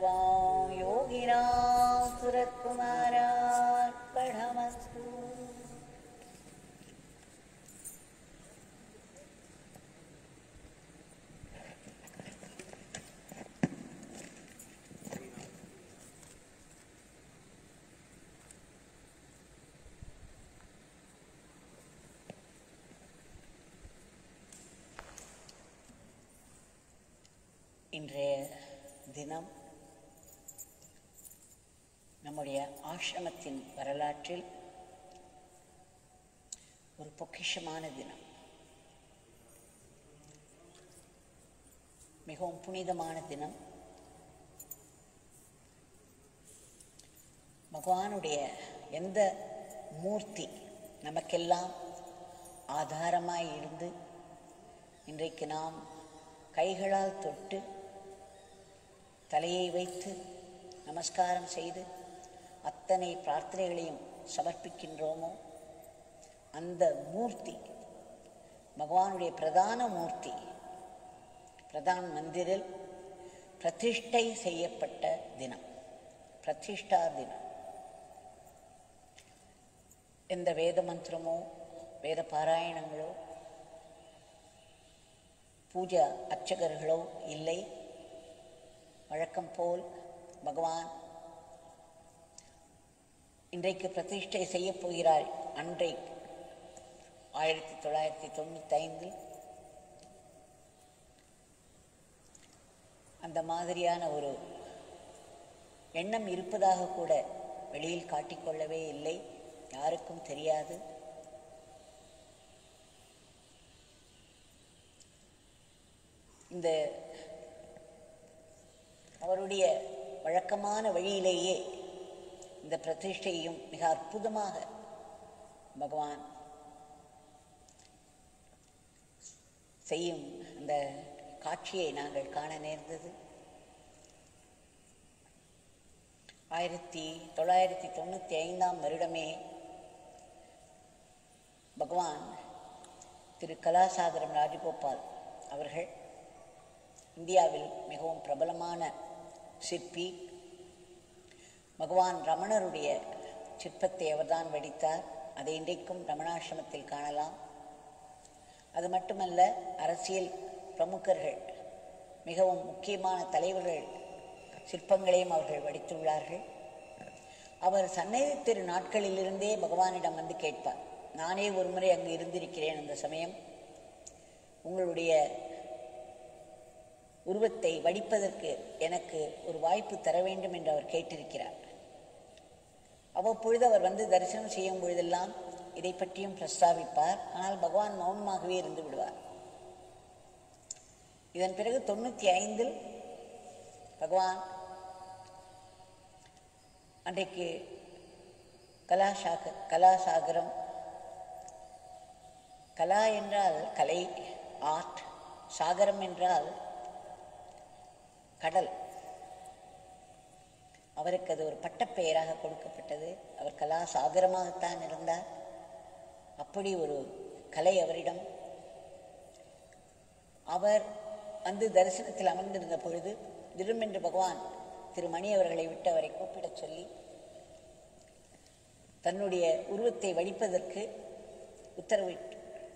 सर्वं योगिनां सुरत्कुमारार्पणमस्तु இன்றைய தினம் நம்முடைய ஆசிரமத்தின் வரலாற்றில் ஒரு பொக்கிஷமான தினம் மிகவும் புனிதமான தினம் பகவானுடைய எந்த மூர்த்தி நமக்கெல்லாம் ஆதாரமாய் இருந்து இன்றைக்கு நாம் கைகளால் தொட்டு தலையை வைத்து நமஸ்காரம் செய்து அத்தனை பிரார்த்தனைகளையும் சமர்ப்பிக்கின்றோமோ அந்த மூர்த்தி பகவானுடைய பிரதான மூர்த்தி பிரதான் மந்திரில் பிரதிஷ்டை செய்யப்பட்ட தினம் பிரதிஷ்டா தினம் எந்த வேத மந்திரமோ வேத பாராயணங்களோ பூஜா அர்ச்சகர்களோ இல்லை வழக்கம் போல் பகவான் இன்றைக்கு பிரதிஷ்டை செய்யப் போகிறார் அன்றை ஆயிரத்தி தொள்ளாயிரத்தி தொண்ணூற்றி ஐந்தில் அந்த மாதிரியான ஒரு எண்ணம் இருப்பதாக கூட வெளியில் காட்டிக்கொள்ளவே இல்லை யாருக்கும் தெரியாது இந்த அவருடைய வழக்கமான வழியிலேயே இந்த பிரதிஷ்டையும் மிக அற்புதமாக பகவான் செய்யும் அந்த காட்சியை நாங்கள் காண நேர்ந்தது ஆயிரத்தி தொள்ளாயிரத்தி தொண்ணூற்றி ஐந்தாம் வருடமே பகவான் திரு கலாசாகரம் ராஜகோபால் அவர்கள் இந்தியாவில் மிகவும் பிரபலமான சிற்பி பகவான் ரமணருடைய சிற்பத்தை அவர்தான் வடித்தார் அதை இன்றைக்கும் ரமணாசிரமத்தில் காணலாம் அது மட்டுமல்ல அரசியல் பிரமுகர்கள் மிகவும் முக்கியமான தலைவர்கள் சிற்பங்களையும் அவர்கள் வடித்துள்ளார்கள் அவர் சன்னதி திரு நாட்களிலிருந்தே பகவானிடம் வந்து கேட்பார் நானே ஒரு முறை அங்கு இருந்திருக்கிறேன் அந்த சமயம் உங்களுடைய உருவத்தை வடிப்பதற்கு எனக்கு ஒரு வாய்ப்பு தர வேண்டும் என்று அவர் கேட்டிருக்கிறார் அவ்வப்பொழுது அவர் வந்து தரிசனம் செய்யும் பொழுதெல்லாம் இதை பற்றியும் பிரஸ்தாபிப்பார் ஆனால் பகவான் மௌனமாகவே இருந்து விடுவார் இதன் பிறகு தொண்ணூற்றி ஐந்தில் பகவான் அன்றைக்கு கலாசாக கலாசாகரம் கலா என்றால் கலை ஆர்ட் சாகரம் என்றால் கடல் அவருக்கு அது ஒரு பட்டப்பெயராக கொடுக்கப்பட்டது அவர் கலா சாகரமாகத்தான் இருந்தார் அப்படி ஒரு கலை அவரிடம் அவர் வந்து தரிசனத்தில் அமர்ந்திருந்த பொழுது திருமென்று பகவான் திருமணி அவர்களை விட்டு அவரை கூப்பிடச் சொல்லி தன்னுடைய உருவத்தை வடிப்பதற்கு உத்தரவிட்டு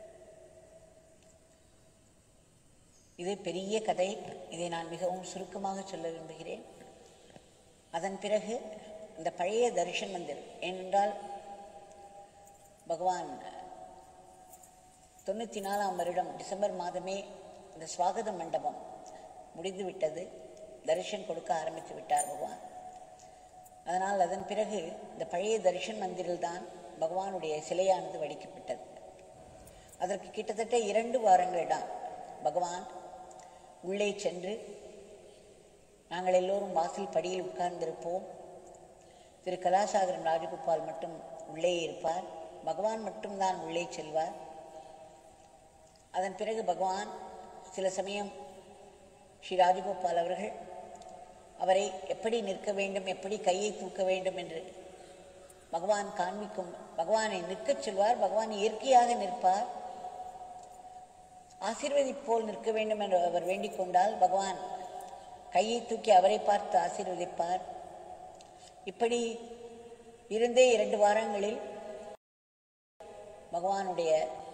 இது பெரிய கதை இதை நான் மிகவும் சுருக்கமாக சொல்ல விரும்புகிறேன் அதன் பிறகு இந்த பழைய தரிசன் மந்திர் ஏனென்றால் பகவான் தொண்ணூற்றி நாலாம் வருடம் டிசம்பர் மாதமே இந்த சுவாகத மண்டபம் முடிந்து விட்டது தரிசன் கொடுக்க ஆரம்பித்து விட்டார் பகவான் அதனால் அதன் பிறகு இந்த பழைய தரிசன் மந்திரில்தான் பகவானுடைய சிலையானது வடிக்கப்பட்டது அதற்கு கிட்டத்தட்ட இரண்டு வாரங்கள் தான் பகவான் உள்ளே சென்று நாங்கள் எல்லோரும் வாசல் படியில் உட்கார்ந்திருப்போம் திரு கலாசாகரம் ராஜகோபால் மட்டும் உள்ளே இருப்பார் பகவான் மட்டும்தான் உள்ளே செல்வார் அதன் பிறகு பகவான் சில சமயம் ஸ்ரீ ராஜகோபால் அவர்கள் அவரை எப்படி நிற்க வேண்டும் எப்படி கையை தூக்க வேண்டும் என்று பகவான் காண்பிக்கும் பகவானை நிற்கச் சொல்வார் பகவான் இயற்கையாக நிற்பார் ஆசீர்வதிப்போல் நிற்க வேண்டும் என்று அவர் வேண்டிக் கொண்டால் பகவான் கையை தூக்கி அவரை பார்த்து ஆசீர்வதிப்பார் இப்படி இருந்தே இரண்டு வாரங்களில் பகவானுடைய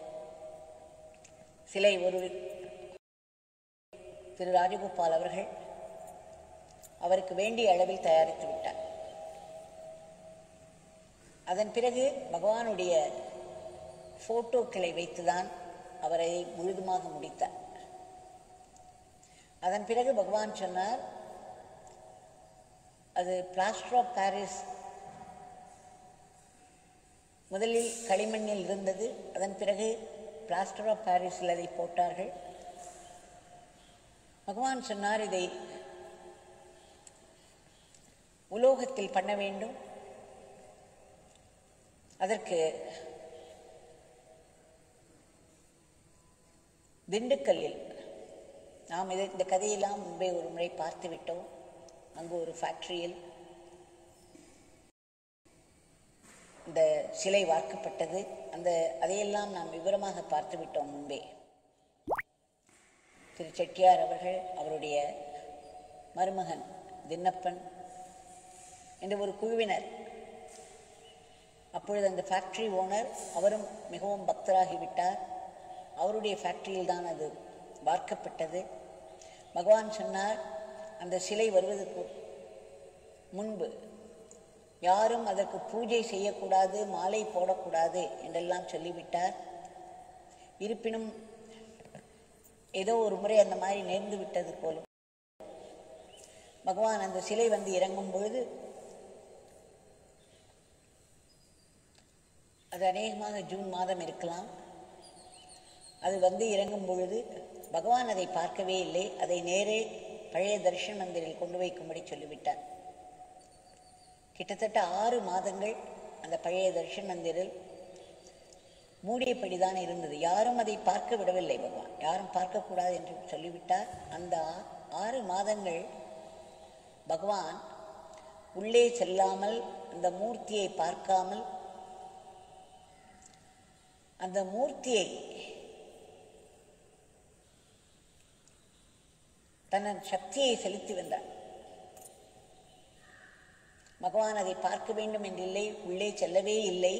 சிலை ஒரு திரு ராஜகோபால் அவர்கள் அவருக்கு வேண்டிய அளவில் தயாரித்து விட்டார் அதன் பிறகு பகவானுடைய போட்டோக்களை வைத்துதான் அவரை முழுதுமாக முடித்தார் அதன் பிறகு பகவான் சொன்னார் அது பிளாஸ்டர் ஆஃப் பாரிஸ் முதலில் களிமண்ணில் இருந்தது அதன் பிறகு பிளாஸ்டர் ஆஃப் பாரிஸில் அதை போட்டார்கள் பகவான் சொன்னார் இதை உலோகத்தில் பண்ண வேண்டும் அதற்கு திண்டுக்கல்லில் நாம் இதை இந்த கதையெல்லாம் முன்பே ஒரு முறை பார்த்து விட்டோம் அங்கு ஒரு ஃபேக்டரியில் இந்த சிலை வார்க்கப்பட்டது அந்த அதையெல்லாம் நாம் விவரமாக பார்த்து விட்டோம் முன்பே திரு செட்டியார் அவர்கள் அவருடைய மருமகன் தின்னப்பன் என்ற ஒரு குழுவினர் அப்பொழுது அந்த ஃபேக்டரி ஓனர் அவரும் மிகவும் பக்தராகிவிட்டார் அவருடைய ஃபேக்டரியில் தான் அது வார்க்கப்பட்டது பகவான் சொன்னார் அந்த சிலை வருவதற்கு முன்பு யாரும் அதற்கு பூஜை செய்யக்கூடாது மாலை போடக்கூடாது என்றெல்லாம் சொல்லிவிட்டார் இருப்பினும் ஏதோ ஒரு முறை அந்த மாதிரி நேர்ந்து விட்டது போலும் பகவான் அந்த சிலை வந்து இறங்கும் பொழுது அது அநேகமாக ஜூன் மாதம் இருக்கலாம் அது வந்து இறங்கும் பொழுது பகவான் அதை பார்க்கவே இல்லை அதை நேரே பழைய தர்ஷன் மந்திரில் கொண்டு வைக்கும்படி சொல்லிவிட்டார் கிட்டத்தட்ட ஆறு மாதங்கள் அந்த பழைய தர்ஷன் மந்திரில் மூடியபடிதான் இருந்தது யாரும் அதை பார்க்க விடவில்லை பகவான் யாரும் பார்க்கக்கூடாது என்று சொல்லிவிட்டார் அந்த ஆ- ஆறு மாதங்கள் பகவான் உள்ளே செல்லாமல் அந்த மூர்த்தியை பார்க்காமல் அந்த மூர்த்தியை தன் சக்தியை செலுத்தி வந்தார் பகவான் அதை பார்க்க வேண்டும் என்றில்லை உள்ளே செல்லவே இல்லை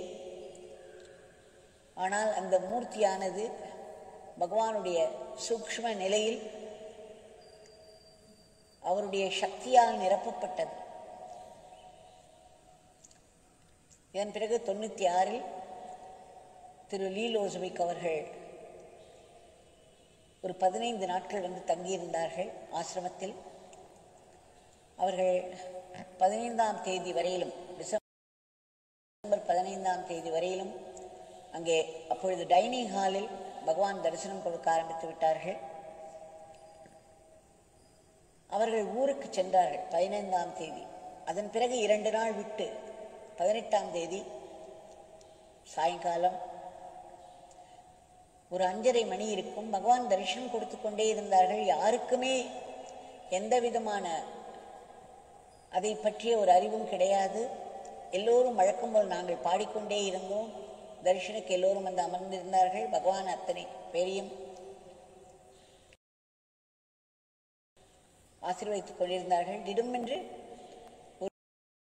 ஆனால் அந்த மூர்த்தியானது பகவானுடைய சூக்ஷ்ம நிலையில் அவருடைய சக்தியால் நிரப்பப்பட்டது இதன் பிறகு தொண்ணூற்றி ஆறில் திரு லீலோசபிக் அவர்கள் ஒரு பதினைந்து நாட்கள் வந்து தங்கியிருந்தார்கள் ஆசிரமத்தில் அவர்கள் பதினைந்தாம் தேதி வரையிலும் டிசம்பர் பதினைந்தாம் தேதி வரையிலும் அங்கே அப்பொழுது டைனிங் ஹாலில் பகவான் தரிசனம் கொடுக்க ஆரம்பித்து விட்டார்கள் அவர்கள் ஊருக்கு சென்றார்கள் பதினைந்தாம் தேதி அதன் பிறகு இரண்டு நாள் விட்டு பதினெட்டாம் தேதி சாயங்காலம் ஒரு அஞ்சரை மணி இருக்கும் பகவான் தரிசனம் கொடுத்து கொண்டே இருந்தார்கள் யாருக்குமே எந்த விதமான அதை பற்றிய ஒரு அறிவும் கிடையாது எல்லோரும் வழக்கம் போல் நாங்கள் பாடிக்கொண்டே இருந்தோம் தரிசனுக்கு எல்லோரும் வந்து அமர்ந்திருந்தார்கள் பகவான் அத்தனை பேரையும் ஆசீர்வதித்துக் கொண்டிருந்தார்கள் திடுமென்று ஒரு-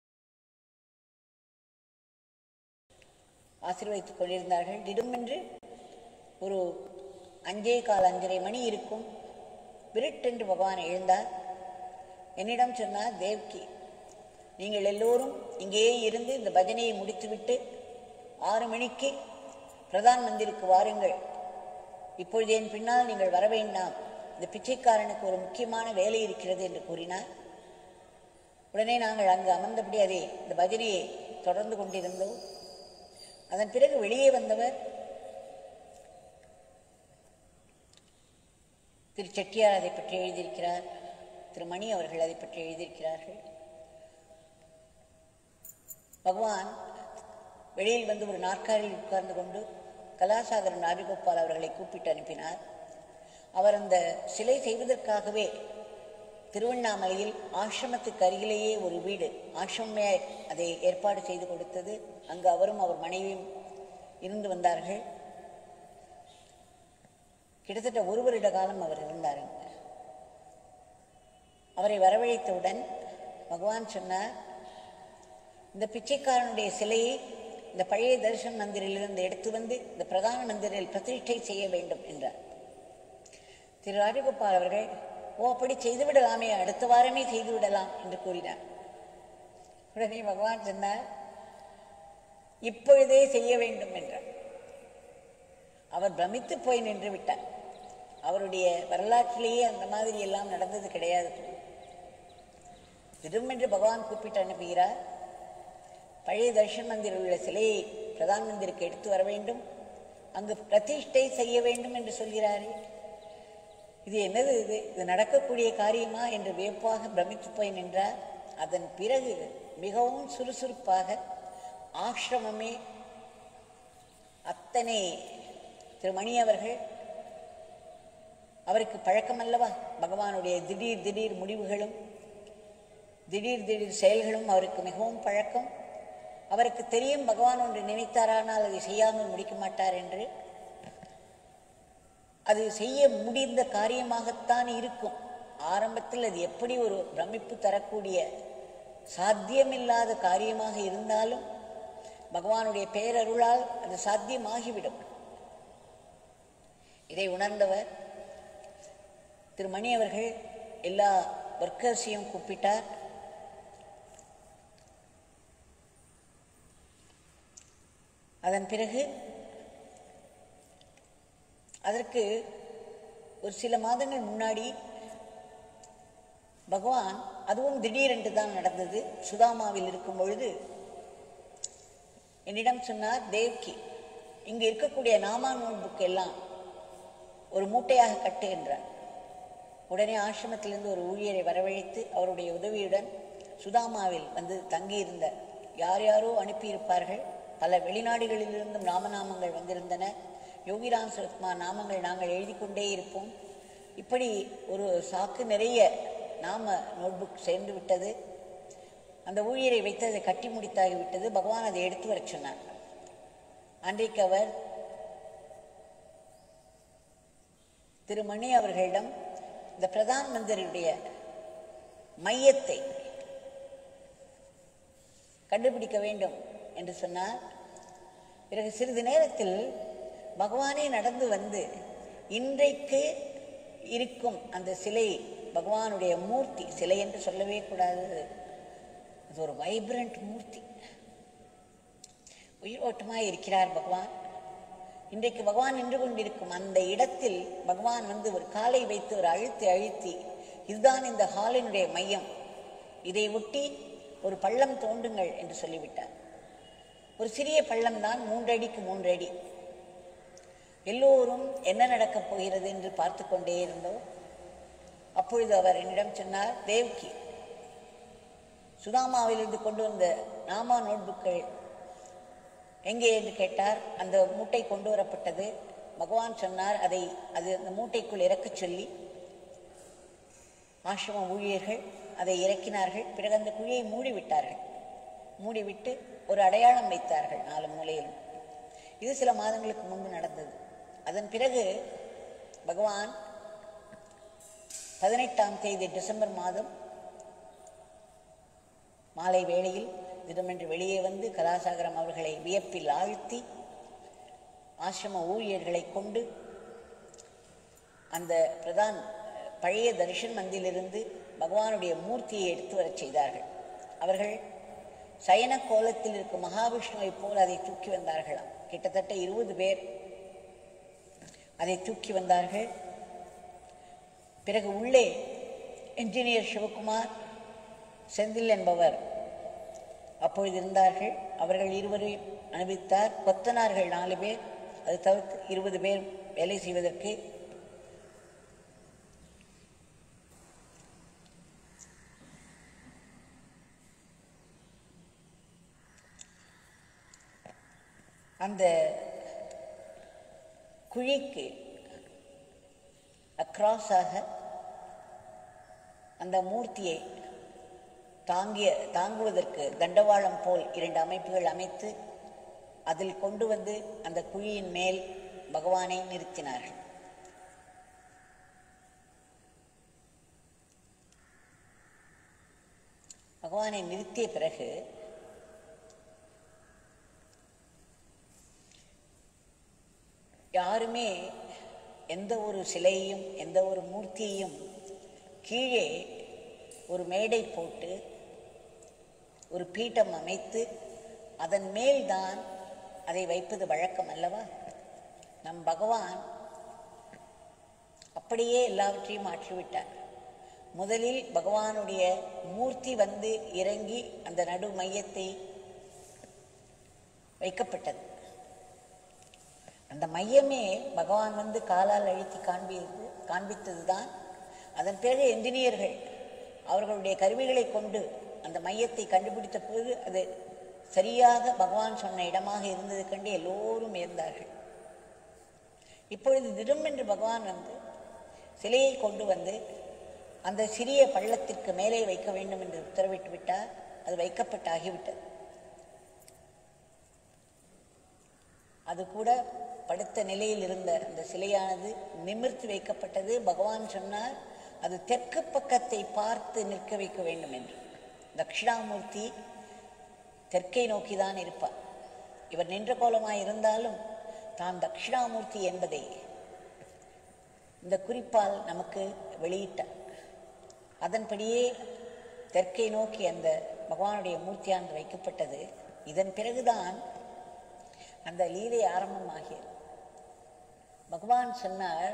ஆசீர்வதித்துக் கொண்டிருந்தார்கள் திடுமென்று ஒரு அஞ்சே கால் அஞ்சரை மணி இருக்கும் விருட்டென்று பகவான் எழுந்தார் என்னிடம் சொன்னார் தேவ்கி நீங்கள் எல்லோரும் இங்கேயே இருந்து இந்த பஜனையை முடித்துவிட்டு ஆறு மணிக்கு பிரதான் மந்திருக்கு வாருங்கள் இப்பொழுது என் பின்னால் நீங்கள் வர வேண்டாம் இந்த பிச்சைக்காரனுக்கு ஒரு முக்கியமான வேலை இருக்கிறது என்று கூறினார் உடனே நாங்கள் அங்கு அமர்ந்தபடி அதை இந்த பஜனையை தொடர்ந்து கொண்டிருந்தோம் அதன் பிறகு வெளியே வந்தவர் திரு செட்டியார் அதை பற்றி எழுதியிருக்கிறார் திரு மணி அவர்கள் அதை பற்றி எழுதியிருக்கிறார்கள் பகவான் வெளியில் வந்து ஒரு நாற்காலியில் உட்கார்ந்து கொண்டு கலாசாகரன் ராஜகோபால் அவர்களை கூப்பிட்டு அனுப்பினார் அவர் அந்த சிலை செய்வதற்காகவே திருவண்ணாமலையில் ஆசிரமத்துக்கு அருகிலேயே ஒரு வீடு ஆசிரமே அதை ஏற்பாடு செய்து கொடுத்தது அங்கு அவரும் அவர் மனைவியும் இருந்து வந்தார்கள் கிட்டத்தட்ட ஒரு வருட காலம் அவர் இருந்தார் அங்க. அவரை வரவழைத்தவுடன் பகவான் சொன்னார் இந்த பிச்சைக்காரனுடைய சிலையை இந்த பழைய தரிசன மந்திரிலிருந்து எடுத்து வந்து இந்த பிரதான மந்திரில் பிரதிஷ்டை செய்ய வேண்டும் என்றார் திரு ராஜகோபால் அவர்கள் ஓ அப்படி செய்து விடலாமே அடுத்த வாரமே செய்து விடலாம் என்று கூறினார் உடனே பகவான் சொன்னார் இப்பொழுதே செய்ய வேண்டும் என்றார் அவர் பிரமித்து போய் நின்று விட்டார் அவருடைய வரலாற்றிலேயே அந்த மாதிரி எல்லாம் நடந்தது கிடையாது திருமென்று பகவான் கூப்பிட்டு அனுப்புகிறார் பழைய தர்ஷன் மந்திரில் உள்ள சிலையை பிரதான் மந்திருக்கு எடுத்து வர வேண்டும் அங்கு பிரதிஷ்டை செய்ய வேண்டும் என்று சொல்கிறாரே இது என்னது இது இது நடக்கக்கூடிய காரியமா என்று வியப்பாக பிரமித்து போய் நின்றார் அதன் பிறகு மிகவும் சுறுசுறுப்பாக ஆசிரமமே அத்தனை திருமணி அவர்கள் அவருக்கு பழக்கமல்லவா பகவானுடைய திடீர் திடீர் முடிவுகளும் திடீர் திடீர் செயல்களும் அவருக்கு மிகவும் பழக்கம் அவருக்கு தெரியும் பகவான் ஒன்று நினைத்தாரானால் அதை செய்யாமல் முடிக்க மாட்டார் என்று அது செய்ய முடிந்த காரியமாகத்தான் இருக்கும் ஆரம்பத்தில் அது எப்படி ஒரு பிரமிப்பு தரக்கூடிய சாத்தியமில்லாத காரியமாக இருந்தாலும் பகவானுடைய பேரருளால் அது சாத்தியமாகிவிடும் இதை உணர்ந்தவர் திருமணி அவர்கள் எல்லா ஒர்க்கர்ஸையும் கூப்பிட்டார் அதன் பிறகு அதற்கு ஒரு சில மாதங்கள் முன்னாடி பகவான் அதுவும் திடீரென்று தான் நடந்தது சுதாமாவில் இருக்கும் பொழுது என்னிடம் சொன்னார் தேவ்கி இங்கு இருக்கக்கூடிய நாமா நோட் புக் எல்லாம் ஒரு மூட்டையாக கட்டு என்றார் உடனே ஆசிரமத்திலிருந்து ஒரு ஊழியரை வரவழைத்து அவருடைய உதவியுடன் சுதாமாவில் வந்து தங்கியிருந்த யார் யாரோ அனுப்பியிருப்பார்கள் பல வெளிநாடுகளிலிருந்தும் நாமநாமங்கள் வந்திருந்தன யோகிராம் சுரத்குமார் நாமங்கள் நாங்கள் எழுதி கொண்டே இருப்போம் இப்படி ஒரு சாக்கு நிறைய நாம நோட்புக் சேர்ந்து விட்டது அந்த ஊழியரை வைத்து அதை கட்டி முடித்தாகிவிட்டது பகவான் அதை எடுத்து வரச் சொன்னார் அன்றைக்கு அவர் திருமணி அவர்களிடம் இந்த பிரதான் மந்திரியுடைய மையத்தை கண்டுபிடிக்க வேண்டும் என்று சொன்னார் பிறகு சிறிது நேரத்தில் பகவானே நடந்து வந்து இன்றைக்கு இருக்கும் அந்த சிலை பகவானுடைய மூர்த்தி சிலை என்று சொல்லவே கூடாது அது ஒரு வைப்ரண்ட் மூர்த்தி உயிரோட்டமாய் இருக்கிறார் பகவான் இன்றைக்கு பகவான் நின்று கொண்டிருக்கும் அந்த இடத்தில் பகவான் வந்து ஒரு காலை வைத்து ஒரு அழுத்தி அழுத்தி இதுதான் இந்த ஹாலினுடைய மையம் இதை ஒட்டி ஒரு பள்ளம் தோண்டுங்கள் என்று சொல்லிவிட்டார் ஒரு சிறிய பள்ளம் தான் மூன்றடிக்கு மூன்றடி எல்லோரும் என்ன நடக்கப் போகிறது என்று பார்த்து கொண்டே இருந்தோம் அப்பொழுது அவர் என்னிடம் சொன்னார் தேவ்கி சுதாமாவிலிருந்து கொண்டு வந்த நாமா நோட்புக்கள் எங்கே என்று கேட்டார் அந்த மூட்டை கொண்டு வரப்பட்டது பகவான் சொன்னார் அதை அது அந்த மூட்டைக்குள் இறக்கச் சொல்லி ஆசிரம ஊழியர்கள் அதை இறக்கினார்கள் பிறகு அந்த குழியை மூடிவிட்டார்கள் மூடிவிட்டு ஒரு அடையாளம் வைத்தார்கள் நாலு மூலையிலும் இது சில மாதங்களுக்கு முன்பு நடந்தது அதன் பிறகு பகவான் பதினெட்டாம் தேதி டிசம்பர் மாதம் மாலை வேளையில் திடமென்று வெளியே வந்து கலாசாகரம் அவர்களை வியப்பில் ஆழ்த்தி ஆசிரம ஊழியர்களை கொண்டு அந்த பிரதான் பழைய தரிசன் மந்திலிருந்து பகவானுடைய மூர்த்தியை எடுத்து வரச் செய்தார்கள் அவர்கள் சயன கோலத்தில் இருக்கும் மகாவிஷ்ணுவைப் போல் அதை தூக்கி வந்தார்களாம் கிட்டத்தட்ட இருபது பேர் அதை தூக்கி வந்தார்கள் பிறகு உள்ளே என்ஜினியர் சிவகுமார் செந்தில் என்பவர் அப்பொழுது இருந்தார்கள் அவர்கள் இருவரையும் அனுபவித்தார் கொத்தனார்கள் நாலு பேர் அது தவிர்த்து இருபது பேர் வேலை செய்வதற்கு அந்த குழிக்கு அக்ராஸாக அந்த மூர்த்தியை தாங்கிய தாங்குவதற்கு தண்டவாளம் போல் இரண்டு அமைப்புகள் அமைத்து அதில் கொண்டு வந்து அந்த குழியின் மேல் பகவானை நிறுத்தினார்கள் பகவானை நிறுத்திய பிறகு யாருமே எந்த ஒரு சிலையையும் எந்த ஒரு மூர்த்தியையும் கீழே ஒரு மேடை போட்டு ஒரு பீட்டம் அமைத்து அதன் மேல்தான் அதை வைப்பது வழக்கம் அல்லவா நம் பகவான் அப்படியே எல்லாவற்றையும் மாற்றிவிட்டார் முதலில் பகவானுடைய மூர்த்தி வந்து இறங்கி அந்த நடு மையத்தை வைக்கப்பட்டது அந்த மையமே பகவான் வந்து காலால் அழுத்தி காண்பியது காண்பித்தது தான் அதன் பிறகு என்ஜினியர்கள் அவர்களுடைய கருவிகளை கொண்டு அந்த மையத்தை கண்டுபிடித்த பிறகு அது சரியாக பகவான் சொன்ன இடமாக இருந்தது கண்டு எல்லோரும் இருந்தார்கள் இப்பொழுது திடம் என்று பகவான் வந்து சிலையை கொண்டு வந்து அந்த சிறிய பள்ளத்திற்கு மேலே வைக்க வேண்டும் என்று உத்தரவிட்டு விட்டார் அது வைக்கப்பட்டாகிவிட்டது அது கூட படுத்த நிலையில் இருந்த அந்த சிலையானது நிமிர்த்தி வைக்கப்பட்டது பகவான் சொன்னார் அது தெற்கு பக்கத்தை பார்த்து நிற்க வைக்க வேண்டும் என்று தட்சிணாமூர்த்தி தெற்கை நோக்கிதான் இருப்பார் இவர் நின்ற கோலமாய் இருந்தாலும் தான் தட்சிணாமூர்த்தி என்பதை இந்த குறிப்பால் நமக்கு வெளியிட்டார் அதன்படியே தெற்கை நோக்கி அந்த பகவானுடைய மூர்த்தியானது வைக்கப்பட்டது இதன் பிறகுதான் அந்த லீலை ஆரம்பமாகியது பகவான் சொன்னார்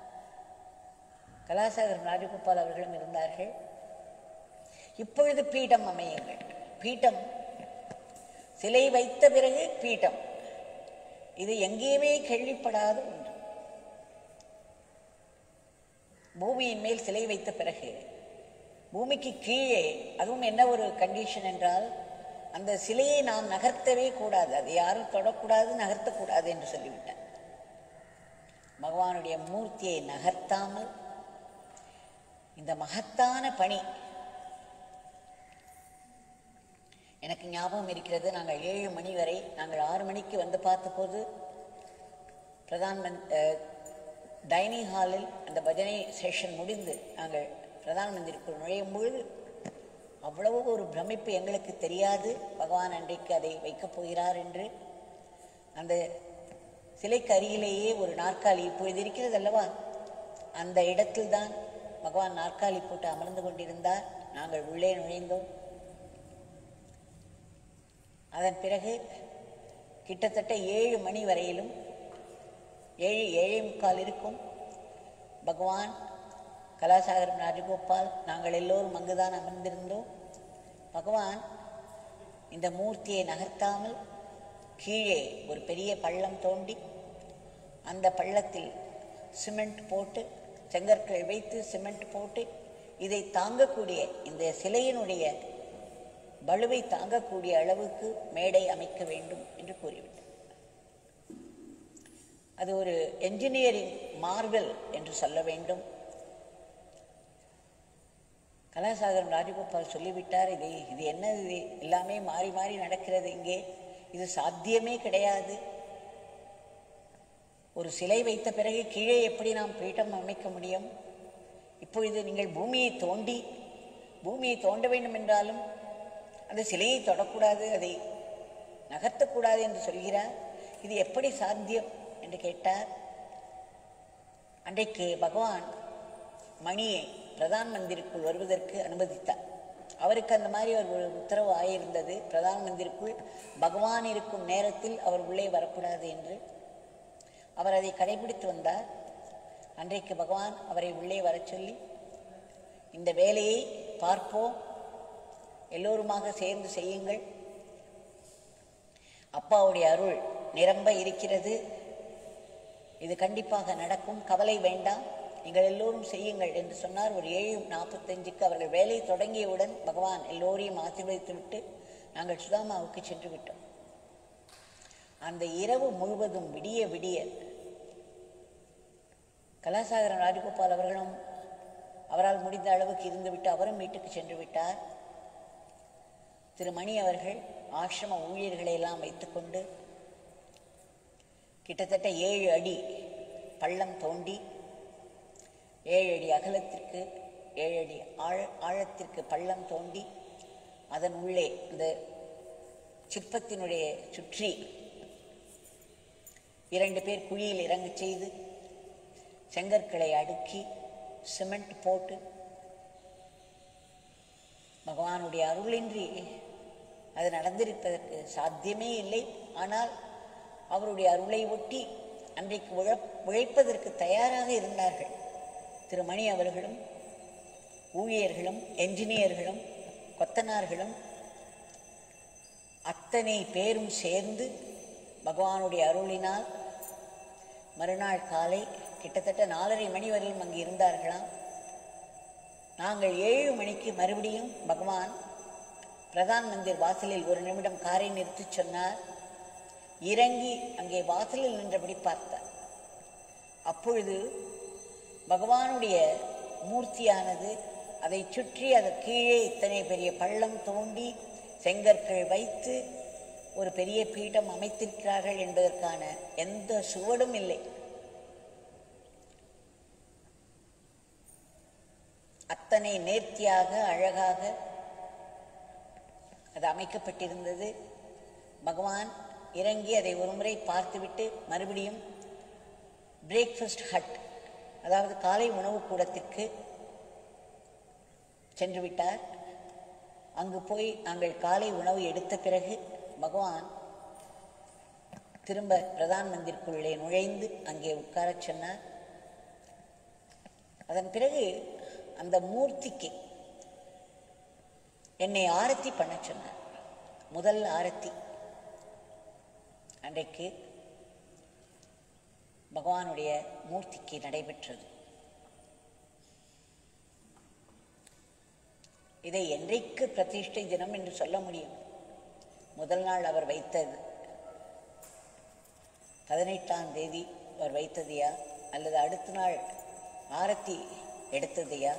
கலாசாகர் ராஜகோபால் அவர்களும் இருந்தார்கள் இப்பொழுது பீடம் அமையுங்கள் பீட்டம் சிலை வைத்த பிறகு பீட்டம் இது எங்கேயுமே கேள்விப்படாத ஒன்று பூமியின் மேல் சிலை வைத்த பிறகு பூமிக்கு கீழே அதுவும் என்ன ஒரு கண்டிஷன் என்றால் அந்த சிலையை நாம் நகர்த்தவே கூடாது அதை யாரும் தொடக்கூடாது நகர்த்தக்கூடாது என்று சொல்லிவிட்டார் பகவானுடைய மூர்த்தியை நகர்த்தாமல் இந்த மகத்தான பணி எனக்கு ஞாபகம் இருக்கிறது நாங்கள் ஏழு மணி வரை நாங்கள் ஆறு மணிக்கு வந்து பார்த்தபோது பிரதான் மந்த் டைனிங் ஹாலில் அந்த பஜனை செஷன் முடிந்து நாங்கள் பிரதான் மந்திரிக்குள் நுழையும் பொழுது அவ்வளவு ஒரு பிரமிப்பு எங்களுக்கு தெரியாது பகவான் அன்றைக்கு அதை வைக்கப் போகிறார் என்று அந்த சிலைக்கு அருகிலேயே ஒரு நாற்காலி இப்பொழுது இருக்கிறது அல்லவா அந்த இடத்தில்தான் பகவான் நாற்காலி போட்டு அமர்ந்து கொண்டிருந்தார் நாங்கள் உள்ளே நுழைந்தோம் அதன் பிறகு கிட்டத்தட்ட ஏழு மணி வரையிலும் ஏழு ஏழே முக்கால் இருக்கும் பகவான் கலாசாகரம் ராஜகோபால் நாங்கள் எல்லோரும் அங்குதான் அமர்ந்திருந்தோம் பகவான் இந்த மூர்த்தியை நகர்த்தாமல் கீழே ஒரு பெரிய பள்ளம் தோண்டி அந்த பள்ளத்தில் சிமெண்ட் போட்டு செங்கற்கள் வைத்து சிமெண்ட் போட்டு இதை தாங்கக்கூடிய இந்த சிலையினுடைய பலுவை தாங்கக்கூடிய அளவுக்கு மேடை அமைக்க வேண்டும் என்று கூறிவிட்டார் அது ஒரு என்ஜினியரிங் மார்வல் என்று சொல்ல வேண்டும் கலாசாகரம் ராஜகோபால் சொல்லிவிட்டார் இது இது என்ன இது எல்லாமே மாறி மாறி நடக்கிறது இங்கே இது சாத்தியமே கிடையாது ஒரு சிலை வைத்த பிறகு கீழே எப்படி நாம் பீட்டம் அமைக்க முடியும் இப்பொழுது நீங்கள் பூமியை தோண்டி பூமியை தோண்ட வேண்டும் என்றாலும் அந்த சிலையை தொடக்கூடாது அதை நகர்த்தக்கூடாது என்று சொல்கிறார் இது எப்படி சாத்தியம் என்று கேட்டார் அன்றைக்கு பகவான் மணியை பிரதான் மந்திருக்குள் வருவதற்கு அனுமதித்தார் அவருக்கு அந்த மாதிரி ஒரு உத்தரவு ஆயிருந்தது பிரதான் மந்திருக்குள் பகவான் இருக்கும் நேரத்தில் அவர் உள்ளே வரக்கூடாது என்று அவர் அதை கடைபிடித்து வந்தார் அன்றைக்கு பகவான் அவரை உள்ளே வரச் சொல்லி இந்த வேலையை பார்ப்போம் எல்லோருமாக சேர்ந்து செய்யுங்கள் அப்பாவுடைய அருள் நிரம்ப இருக்கிறது இது கண்டிப்பாக நடக்கும் கவலை வேண்டாம் நீங்கள் எல்லோரும் செய்யுங்கள் என்று சொன்னார் ஒரு ஏழு நாற்பத்தஞ்சுக்கு அவர்கள் வேலை தொடங்கியவுடன் பகவான் எல்லோரையும் ஆசீர்வதித்து விட்டு நாங்கள் சுதாமாவுக்கு சென்று விட்டோம் அந்த இரவு முழுவதும் விடிய விடிய கலாசாகரன் ராஜகோபால் அவர்களும் அவரால் முடிந்த அளவுக்கு இருந்துவிட்டு அவரும் வீட்டுக்கு சென்று விட்டார் திரு மணி அவர்கள் ஆசிரம ஊழியர்களை எல்லாம் வைத்துக்கொண்டு கிட்டத்தட்ட ஏழு அடி பள்ளம் தோண்டி ஏழு அடி அகலத்திற்கு ஏழு அடி ஆழ ஆழத்திற்கு பள்ளம் தோண்டி அதன் உள்ளே இந்த சிற்பத்தினுடைய சுற்றி இரண்டு பேர் குழியில் இறங்கச் செய்து செங்கற்களை அடுக்கி சிமெண்ட் போட்டு பகவானுடைய அருளின்றி அது நடந்திருப்பதற்கு சாத்தியமே இல்லை ஆனால் அவருடைய அருளை ஒட்டி அன்றைக்கு உழ உழைப்பதற்கு தயாராக இருந்தார்கள் திருமணி அவர்களும் ஊழியர்களும் என்ஜினியர்களும் கொத்தனார்களும் அத்தனை பேரும் சேர்ந்து பகவானுடைய அருளினால் மறுநாள் காலை கிட்டத்தட்ட நாலரை மணி வரையிலும் அங்கு இருந்தார்களாம் நாங்கள் ஏழு மணிக்கு மறுபடியும் பகவான் பிரதான் மந்திர் வாசலில் ஒரு நிமிடம் காரை நிறுத்திச் சொன்னார் இறங்கி அங்கே வாசலில் நின்றபடி பார்த்தார் அப்பொழுது பகவானுடைய மூர்த்தியானது அதை சுற்றி அது கீழே இத்தனை பெரிய பள்ளம் தோண்டி செங்கற்கள் வைத்து ஒரு பெரிய பீடம் அமைத்திருக்கிறார்கள் என்பதற்கான எந்த சுவடும் இல்லை அத்தனை நேர்த்தியாக அழகாக அது அமைக்கப்பட்டிருந்தது பகவான் இறங்கி அதை ஒருமுறை பார்த்துவிட்டு மறுபடியும் பிரேக்ஃபாஸ்ட் ஹட் அதாவது காலை உணவு கூடத்திற்கு சென்று விட்டார் அங்கு போய் நாங்கள் காலை உணவு எடுத்த பிறகு பகவான் திரும்ப பிரதான் மந்திற்குள்ளே நுழைந்து அங்கே உட்காரச் சொன்னார் அதன் பிறகு அந்த மூர்த்திக்கு என்னை ஆரத்தி பண்ண சொன்னார் முதல் ஆரத்தி அன்றைக்கு பகவானுடைய மூர்த்திக்கு நடைபெற்றது இதை என்றைக்கு பிரதிஷ்டை தினம் என்று சொல்ல முடியும் முதல் நாள் அவர் வைத்தது பதினெட்டாம் தேதி அவர் வைத்ததையா அல்லது அடுத்த நாள் ஆரத்தி எடுத்ததையா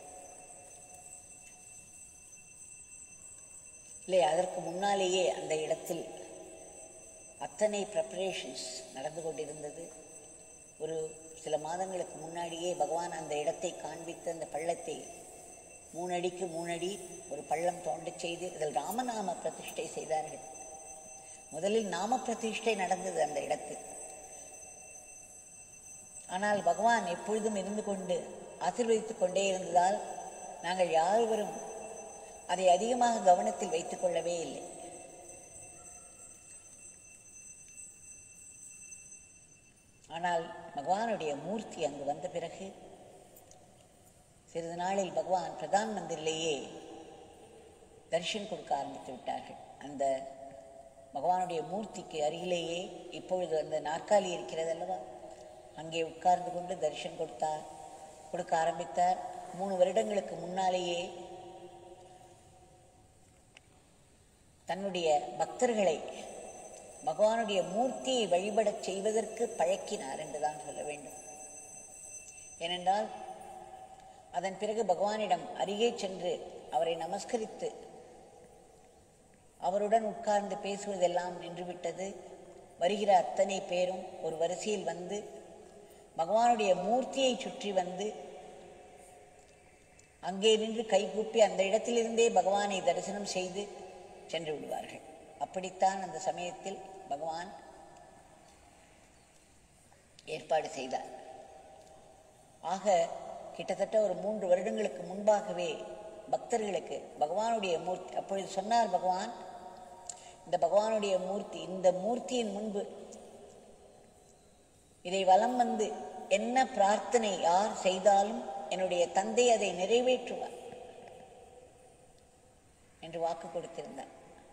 இல்லை அதற்கு முன்னாலேயே அந்த இடத்தில் அத்தனை ப்ரிப்பரேஷன்ஸ் நடந்து கொண்டிருந்தது ஒரு சில மாதங்களுக்கு முன்னாடியே பகவான் அந்த இடத்தை காண்பித்து அந்த பள்ளத்தை மூணடிக்கு மூணடி ஒரு பள்ளம் தோண்டச் செய்து இதில் ராமநாம பிரதிஷ்டை செய்தார்கள் முதலில் நாம பிரதிஷ்டை நடந்தது அந்த இடத்தில் ஆனால் பகவான் எப்பொழுதும் இருந்து கொண்டு ஆசீர்வதித்துக் கொண்டே இருந்ததால் நாங்கள் யாவரும் அதை அதிகமாக கவனத்தில் வைத்துக் கொள்ளவே இல்லை ஆனால் பகவானுடைய மூர்த்தி அங்கு வந்த பிறகு சிறிது நாளில் பகவான் பிரதான் மந்திரிலேயே தரிசனம் கொடுக்க ஆரம்பித்து விட்டார்கள் அந்த பகவானுடைய மூர்த்திக்கு அருகிலேயே இப்பொழுது அந்த நாற்காலி இருக்கிறது அல்லவா அங்கே உட்கார்ந்து கொண்டு தரிசனம் கொடுத்தார் கொடுக்க ஆரம்பித்தார் மூணு வருடங்களுக்கு முன்னாலேயே தன்னுடைய பக்தர்களை பகவானுடைய மூர்த்தியை வழிபடச் செய்வதற்கு பழக்கினார் என்றுதான் சொல்ல வேண்டும் ஏனென்றால் அதன் பிறகு பகவானிடம் அருகே சென்று அவரை நமஸ்கரித்து அவருடன் உட்கார்ந்து பேசுவதெல்லாம் நின்றுவிட்டது வருகிற அத்தனை பேரும் ஒரு வரிசையில் வந்து பகவானுடைய மூர்த்தியை சுற்றி வந்து அங்கே நின்று கைகூப்பி அந்த இடத்திலிருந்தே பகவானை தரிசனம் செய்து சென்று விடுவார்கள் அப்படித்தான் அந்த சமயத்தில் பகவான் ஏற்பாடு செய்தார் ஆக கிட்டத்தட்ட ஒரு மூன்று வருடங்களுக்கு முன்பாகவே பக்தர்களுக்கு பகவானுடைய மூர்த்தி அப்பொழுது சொன்னார் பகவான் இந்த பகவானுடைய மூர்த்தி இந்த மூர்த்தியின் முன்பு இதை வலம் வந்து என்ன பிரார்த்தனை யார் செய்தாலும் என்னுடைய தந்தை அதை நிறைவேற்றுவார் என்று வாக்கு கொடுத்திருந்தார்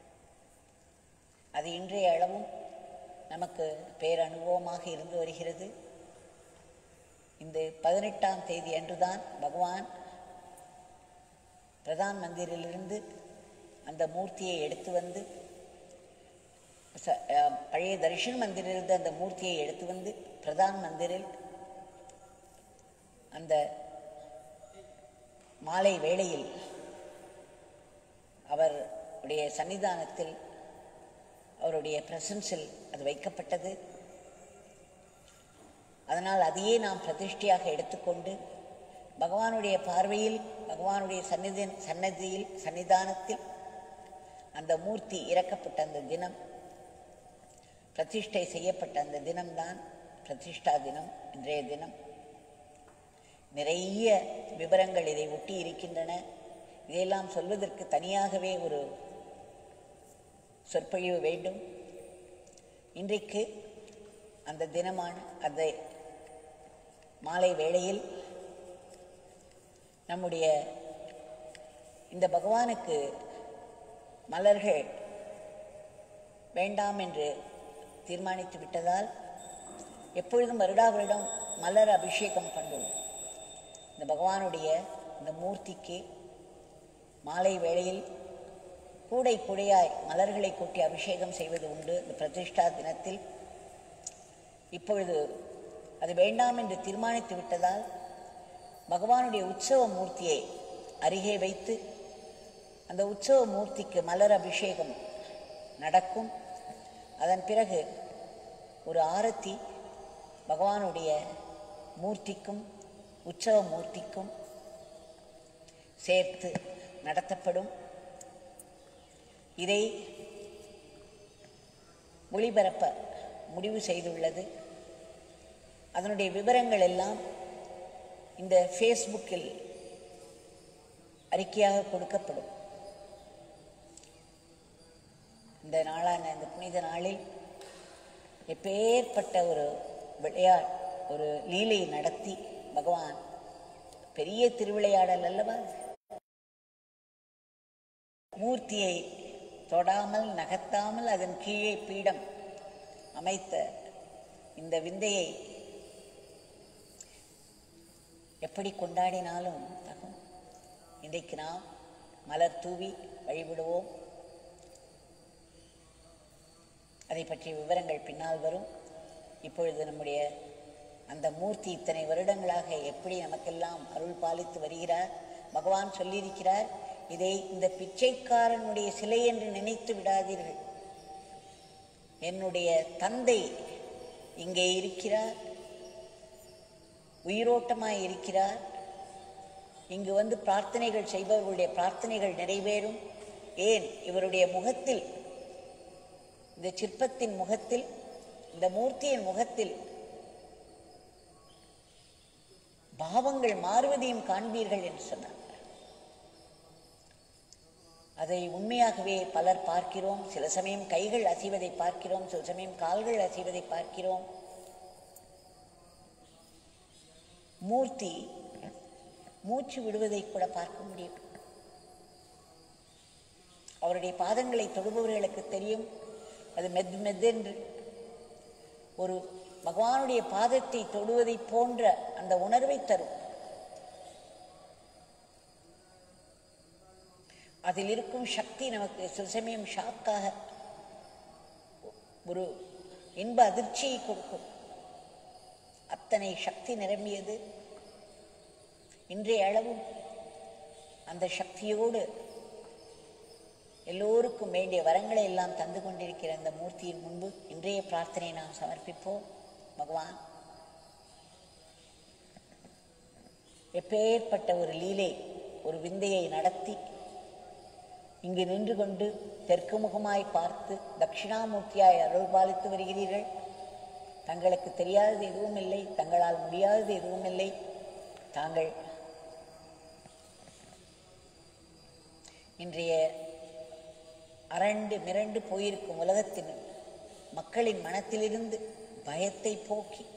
அது இன்றைய அளவும் நமக்கு பேரனுபவமாக இருந்து வருகிறது இந்த பதினெட்டாம் தேதி அன்றுதான் பகவான் பிரதான் மந்திரிலிருந்து அந்த மூர்த்தியை எடுத்து வந்து ச- அஹ், பழைய தரிசன மந்திரிலிருந்து அந்த மூர்த்தியை எடுத்து வந்து பிரதான் மந்திரில் அந்த மாலை வேளையில் அவருடைய சன்னிதானத்தில் அவருடைய பிரசன்ஸில் அது வைக்கப்பட்டது அதனால் அதையே நாம் பிரதிஷ்டையாக எடுத்துக்கொண்டு பகவானுடைய பார்வையில் பகவானுடைய சந்நிதி சன்னதியில் சன்னிதானத்தில் அந்த மூர்த்தி இறக்கப்பட்ட அந்த தினம் பிரதிஷ்டை செய்யப்பட்ட அந்த தினம்தான் பிரதிஷ்டா தினம் இன்றைய தினம் நிறைய விவரங்கள் இதை ஒட்டி இருக்கின்றன இதையெல்லாம் சொல்வதற்கு தனியாகவே ஒரு சொற்பொழிவு வேண்டும் இன்றைக்கு அந்த தினமான அந்த மாலை வேளையில் நம்முடைய இந்த பகவானுக்கு மலர்கள் வேண்டாம் என்று தீர்மானித்து விட்டதால் எப்பொழுதும் வருடா வருடம் மலர் அபிஷேகம் பண்ணுவோம் இந்த பகவானுடைய இந்த மூர்த்திக்கு மாலை வேளையில் கூடை கூடையாய் மலர்களை கொட்டி அபிஷேகம் செய்வது உண்டு இந்த பிரதிஷ்டா தினத்தில் இப்பொழுது அது வேண்டாம் என்று தீர்மானித்து விட்டதால் பகவானுடைய உற்சவ மூர்த்தியை அருகே வைத்து அந்த உற்சவ மூர்த்திக்கு மலர் அபிஷேகம் நடக்கும் அதன் பிறகு ஒரு ஆரத்தி பகவானுடைய மூர்த்திக்கும் உற்சவ மூர்த்திக்கும் சேர்த்து நடத்தப்படும் இதை ஒளிபரப்ப முடிவு செய்துள்ளது அதனுடைய விவரங்கள் எல்லாம் இந்த ஃபேஸ்புக்கில் அறிக்கையாக கொடுக்கப்படும் இந்த நாளான இந்த புனித நாளில் எப்பேற்பட்ட ஒரு விளையா ஒரு லீலை நடத்தி பகவான் பெரிய திருவிளையாடல் அல்லவா அது? மூர்த்தியை தொடாமல் நகர்த்தாமல் அதன் கீழே பீடம் அமைத்த இந்த விந்தையை எப்படி கொண்டாடினாலும் தகும் இன்றைக்கு நாம் மலர் தூவி வழிபடுவோம் அதை பற்றிய விவரங்கள் பின்னால் வரும் இப்பொழுது நம்முடைய அந்த மூர்த்தி இத்தனை வருடங்களாக எப்படி நமக்கெல்லாம் அருள் பாலித்து வருகிறார் பகவான் சொல்லியிருக்கிறார் இதை இந்த பிச்சைக்காரனுடைய சிலை என்று நினைத்து விடாதீர்கள் என்னுடைய தந்தை இங்கே இருக்கிறார் உயிரோட்டமாய் இருக்கிறார் இங்கு வந்து பிரார்த்தனைகள் செய்பவர்களுடைய பிரார்த்தனைகள் நிறைவேறும் ஏன் இவருடைய முகத்தில் இந்த சிற்பத்தின் முகத்தில் இந்த மூர்த்தியின் முகத்தில் பாவங்கள் மாறுவதையும் காண்பீர்கள் என்று சொன்னார் அதை உண்மையாகவே பலர் பார்க்கிறோம் சில சமயம் கைகள் அசைவதை பார்க்கிறோம் சில சமயம் கால்கள் அசைவதை பார்க்கிறோம் மூர்த்தி மூச்சு விடுவதை கூட பார்க்க முடியும் அவருடைய பாதங்களை தொடுபவர்களுக்கு தெரியும் அது மெத் மெத்தென்று ஒரு பகவானுடைய பாதத்தை தொடுவதை போன்ற அந்த உணர்வை தரும் அதில் இருக்கும் சக்தி நமக்கு சில சமயம் ஷாக்காக ஒரு இன்ப அதிர்ச்சியை கொடுக்கும் அத்தனை சக்தி நிரம்பியது இன்றைய அளவும் அந்த சக்தியோடு எல்லோருக்கும் வேண்டிய வரங்களை எல்லாம் தந்து கொண்டிருக்கிற அந்த மூர்த்தியின் முன்பு இன்றைய பிரார்த்தனை நாம் சமர்ப்பிப்போம் பகவான் எப்பேற்பட்ட ஒரு லீலை ஒரு விந்தையை நடத்தி இங்கு நின்று கொண்டு தெற்கு முகமாய் பார்த்து தட்சிணாமூர்த்தியாய் அருள் பாலித்து வருகிறீர்கள் தங்களுக்கு தெரியாதது எதுவும் இல்லை தங்களால் முடியாதது எதுவும் இல்லை தாங்கள் இன்றைய அரண்டு மிரண்டு போயிருக்கும் உலகத்தின் மக்களின் மனத்திலிருந்து பயத்தை போக்கி